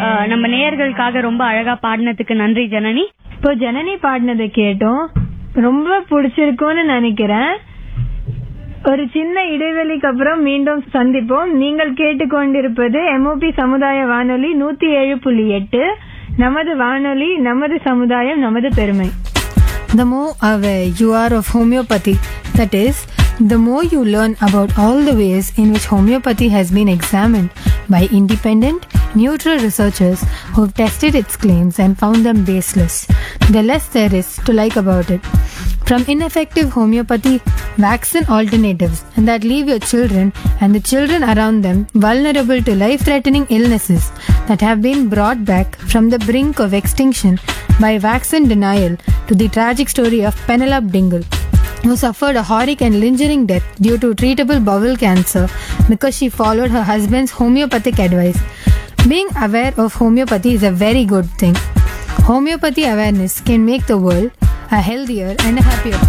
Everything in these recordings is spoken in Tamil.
அஹ், நம்ம நேயர்களுக்காக ரொம்ப அழகா பாடினதுக்கு நன்றி ஜனனி இப்போ ஜனனி பாடினதை கேட்டோம் ரொம்ப பிடிச்சிருக்கும்னு நினைக்கிறேன் ஒரு சின்ன இடைவெளிக்கு அப்புறம் மீண்டும் சந்திப்போம் நீங்கள் கேட்டுக்கொண்டிருப்பது எம்ஓபி சமுதாய வானொலி நூத்தி ஏழு புள்ளி எட்டு நமது வானொலி நமது சமுதாயம் நமது பெருமை The more aware you are of homeopathy, that is, the more you learn about all the ways in which homeopathy has been examined by independent, neutral researchers who have tested its claims and found them baseless, the less there is to like about it. From ineffective homeopathy, vaccine alternatives, and that leave your children and the children around them vulnerable to life threatening illnesses that have been brought back from the brink of extinction by vaccine denial to the tragic story of Penelope Dingle, who suffered a horrific and lingering death due to treatable bowel cancer because she followed her husband's homeopathic advice. Being aware of homeopathy is a very good thing. Homeopathy awareness can make the world a healthier and a happier.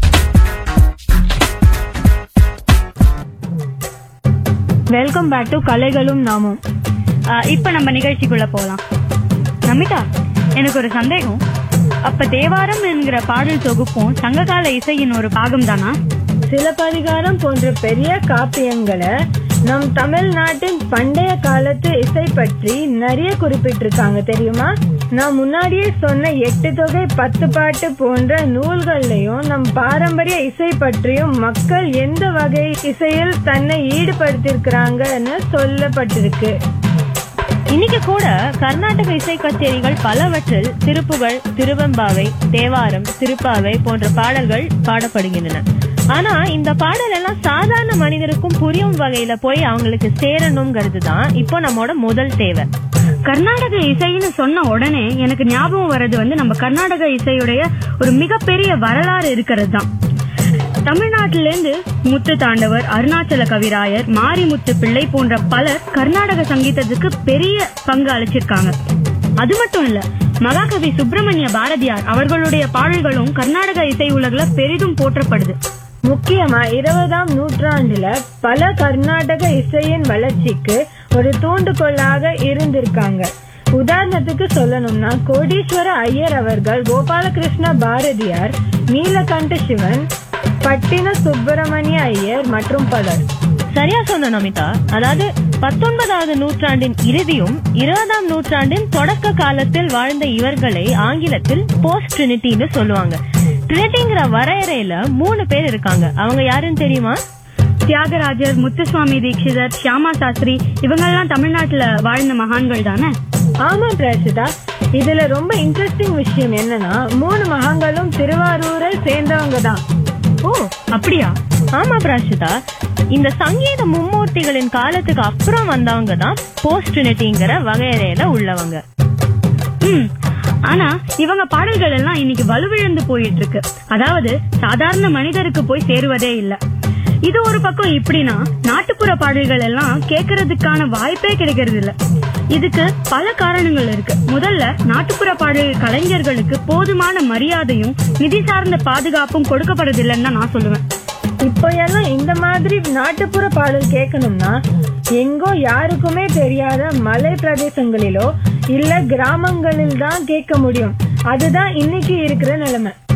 Welcome back to கலைகளும் நாமும் அஹ், இப்ப நம்ம நிகழ்ச்சிக்குள்ள போலாம் நமிதா எனக்கு ஒரு சந்தேகம் அப்ப தேவாரம் என்கிற பாடல் தொகுப்பும் சங்ககால இசையின் ஒரு பாகம் தானா சிலப்பதிகாரம் போன்ற பெரிய காப்பியங்களை நம் தமிழ்நாட்டின் பண்டைய காலத்து இசை பற்றி நிறைய குறிப்பிட்டிருக்காங்க தெரியுமா நான் முன்னாடியே சொன்ன எட்டு தொகை பத்து பாட்டு போன்ற நூல்கள்லயும் நம் பாரம்பரிய இசை பற்றியும் மக்கள் எந்த வகை இசையில் தன்னை ஈடுபடுத்திருக்கிறாங்கன்னு சொல்லப்பட்டிருக்கு இன்னைக்கு கூட கர்நாடக இசை கச்சேரிகள் பலவற்றில் திருப்புகழ் திருவெம்பாவை தேவாரம் திருப்பாவை போன்ற பாடல்கள் பாடப்படுகின்றன ஆனா இந்த பாடல் எல்லாம் சாதாரண மனிதருக்கும் புரியும் வகையில போய் அவங்களுக்கு சேரணுங்கிறது தான் இப்போ நம்மோட முதல் தேவை கர்நாடக இசைன்னு சொன்ன உடனே எனக்கு ஞாபகம் வர்றது வந்து நம்ம கர்நாடக இசையுடைய ஒரு மிகப்பெரிய வரலாறு இருக்கிறது தான் தமிழ்நாட்டிலேருந்து முத்து தாண்டவர் அருணாச்சல கவிராயர் மாரிமுத்து பிள்ளை போன்ற பலர் கர்நாடக சங்கீதத்துக்கு பெரிய பங்கு அளிச்சிருக்காங்க அது மட்டும் இல்ல மகாகவி சுப்பிரமணிய பாரதியார் அவர்களுடைய பாடல்களும் கர்நாடக இசை உலகில பெரிதும் போற்றப்படுது முக்கியமா இருபதாம் நூற்றாண்டுல பல கர்நாடக இசையின் வளர்ச்சிக்கு ஒரு தூண்டுகோலாக இருந்திருக்காங்க உதாரணத்துக்கு சொல்லணும்னா கோடீஸ்வர ஐயர் அவர்கள் கோபாலகிருஷ்ண பாரதியார் நீலகண்ட சிவன் பட்டின சுப்பிரமணிய ஐயர் மற்றும் பலர் சரியா சொன்ன நமிதா அதாவது பத்தொன்பதாவது நூற்றாண்டின் இறுதியும் இருபதாம் நூற்றாண்டின் தொடக்க காலத்தில் வாழ்ந்த இவர்களை ஆங்கிலத்தில் போஸ்ட் ட்ரினிட்டின்னு சொல்லுவாங்க ட்ரினிட்டிங்கிற வரையறையில மூணு பேர் இருக்காங்க அவங்க யாருன்னு தெரியுமா தியாகராஜர் முத்துசுவாமி தீட்சிதர் ஷியாமா சாஸ்திரி இவங்கெல்லாம் தமிழ்நாட்டுல வாழ்ந்த மகான்கள் தானே ஆமா பிரசிதா இதுல ரொம்ப இன்ட்ரெஸ்டிங் விஷயம் என்னன்னா மூணு மகங்களும் திருவாரூரை சேர்ந்தவங்க தான் ஓ அப்படியா ஆமா பிராஷிதா இந்த சங்கீத மும்மூர்த்திகளின் காலத்துக்கு அப்புறம் வந்தவங்க தான் போஸ்ட் ட்ரினிட்டிங்கிற வகையறையில உள்ளவங்க ம் ஆனா இவங்க பாடல்கள் எல்லாம் இன்னைக்கு வலுவிழந்து போயிட்டு இருக்கு அதாவது சாதாரண மனிதருக்கு போய் சேருவதே இல்ல இது ஒரு பக்கம் இப்படின்னா நாட்டுப்புற பாடல்கள் எல்லாம் கேட்கறதுக்கான வாய்ப்பே கிடைக்கிறது இல்ல இதுக்கு பல காரணங்கள் இருக்கு முதல்ல நாட்டுப்புற பாடல் கலைஞர்களுக்கு போதுமான மரியாதையும் நிதி சார்ந்த பாதுகாப்பும் கொடுக்கப்படுறதில்லைன்னு தான் நான் சொல்லுவேன் இப்போ எல்லாம் இந்த மாதிரி நாட்டுப்புற பாடல் கேட்கணும்னா எங்கோ யாருக்குமே தெரியாத மலை பிரதேசங்களிலோ இல்ல கிராமங்களில் தான் கேட்க முடியும் அதுதான் இன்னைக்கு இருக்கிற நிலைமை